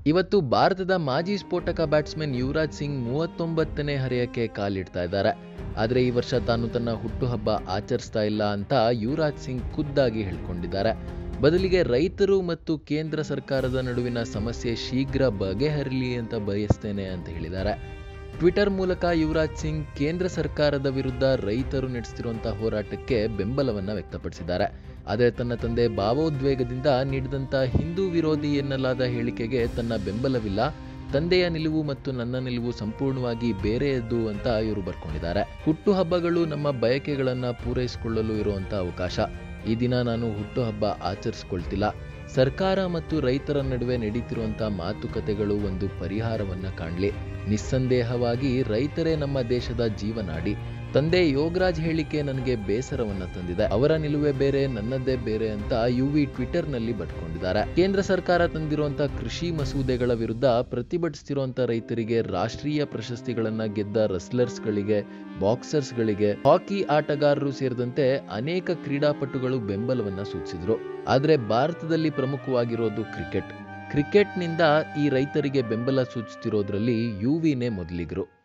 ಇವತ್ತು ಭಾರತದ ಮಾಜಿ ಸ್ಫೋಟಕ ಬ್ಯಾಟ್ಸ್ಮನ್ ಯುವರಾಜ್ ಸಿಂಗ್ ಮೂವತ್ತೊಂಬತ್ತನೇ ಹರೆಯಕ್ಕೆ ಕಾಲಿಡ್ತಾ ಇದ್ದಾರೆ ಆದರೆ ಈ ವರ್ಷ ತಾನು ತನ್ನ ಹುಟ್ಟುಹಬ್ಬ ಆಚರಿಸ್ತಾ ಇಲ್ಲ ಅಂತ ಯುವರಾಜ್ ಸಿಂಗ್ ಖುದ್ದಾಗಿ ಹೇಳ್ಕೊಂಡಿದ್ದಾರೆ ಬದಲಿಗೆ ರೈತರು ಮತ್ತು ಕೇಂದ್ರ ಸರ್ಕಾರದ ನಡುವಿನ ಸಮಸ್ಯೆ ಶೀಘ್ರ ಬಗೆಹರಿಲಿ ಅಂತ ಬಯಸ್ತೇನೆ ಅಂತ ಹೇಳಿದ್ದಾರೆ ಟ್ವಿಟರ್ ಮೂಲಕ ಯುವರಾಜ್ ಸಿಂಗ್ ಕೇಂದ್ರ ಸರ್ಕಾರದ ವಿರುದ್ಧ ರೈತರು ನಡೆಸ್ತಿರುವಂತಹ ಹೋರಾಟಕ್ಕೆ ಬೆಂಬಲವನ್ನ ವ್ಯಕ್ತಪಡಿಸಿದ್ದಾರೆ ಆದರೆ ತನ್ನ ತಂದೆ ಭಾವೋದ್ವೇಗದಿಂದ ನೀಡಿದಂಥ ಹಿಂದೂ ವಿರೋಧಿ ಎನ್ನಲಾದ ಹೇಳಿಕೆಗೆ ತನ್ನ ಬೆಂಬಲವಿಲ್ಲ ತಂದೆಯ ನಿಲುವು ಮತ್ತು ನನ್ನ ನಿಲುವು ಸಂಪೂರ್ಣವಾಗಿ ಬೇರೆಯದ್ದು ಅಂತ ಇವರು ಬರ್ಕೊಂಡಿದ್ದಾರೆ ಹುಟ್ಟುಹಬ್ಬಗಳು ನಮ್ಮ ಬಯಕೆಗಳನ್ನ ಪೂರೈಸಿಕೊಳ್ಳಲು ಇರುವಂತ ಅವಕಾಶ ಈ ದಿನ ನಾನು ಹುಟ್ಟುಹಬ್ಬ ಆಚರಿಸ್ಕೊಳ್ತಿಲ್ಲ ಸರ್ಕಾರ ಮತ್ತು ರೈತರ ನಡುವೆ ನಡೀತಿರುವಂತ ಮಾತುಕತೆಗಳು ಒಂದು ಪರಿಹಾರವನ್ನ ಕಾಣಲಿ ನಿಸ್ಸಂದೇಹವಾಗಿ ರೈತರೇ ನಮ್ಮ ದೇಶದ ಜೀವನಾಡಿ ತಂದೆ ಯೋಗರಾಜ್ ಹೇಳಿಕೆ ನನಗೆ ಬೇಸರವನ್ನ ತಂದಿದೆ ಅವರ ನಿಲುವೆ ಬೇರೆ ನನ್ನದೇ ಬೇರೆ ಅಂತ ಯುವಿ ಟ್ವಿಟರ್ ನಲ್ಲಿ ಬಟ್ಕೊಂಡಿದ್ದಾರೆ ಕೇಂದ್ರ ಸರ್ಕಾರ ತಂದಿರುವಂತ ಕೃಷಿ ಮಸೂದೆಗಳ ವಿರುದ್ಧ ಪ್ರತಿಭಟಿಸ್ತಿರುವಂತ ರೈತರಿಗೆ ರಾಷ್ಟ್ರೀಯ ಪ್ರಶಸ್ತಿಗಳನ್ನ ಗೆದ್ದ ರಸ್ಲರ್ಸ್ಗಳಿಗೆ ಬಾಕ್ಸರ್ಸ್ಗಳಿಗೆ ಹಾಕಿ ಆಟಗಾರರು ಸೇರಿದಂತೆ ಅನೇಕ ಕ್ರೀಡಾಪಟುಗಳು ಬೆಂಬಲವನ್ನ ಸೂಚಿಸಿದ್ರು ಆದ್ರೆ ಭಾರತದಲ್ಲಿ ಪ್ರಮುಖವಾಗಿರೋದು ಕ್ರಿಕೆಟ್ ಕ್ರಿಕೆಟ್ನಿಂದ ಈ ರೈತರಿಗೆ ಬೆಂಬಲ ಸೂಚಿಸ್ತಿರೋದ್ರಲ್ಲಿ ಯುವಿನೇ ಮೊದಲಿಗರು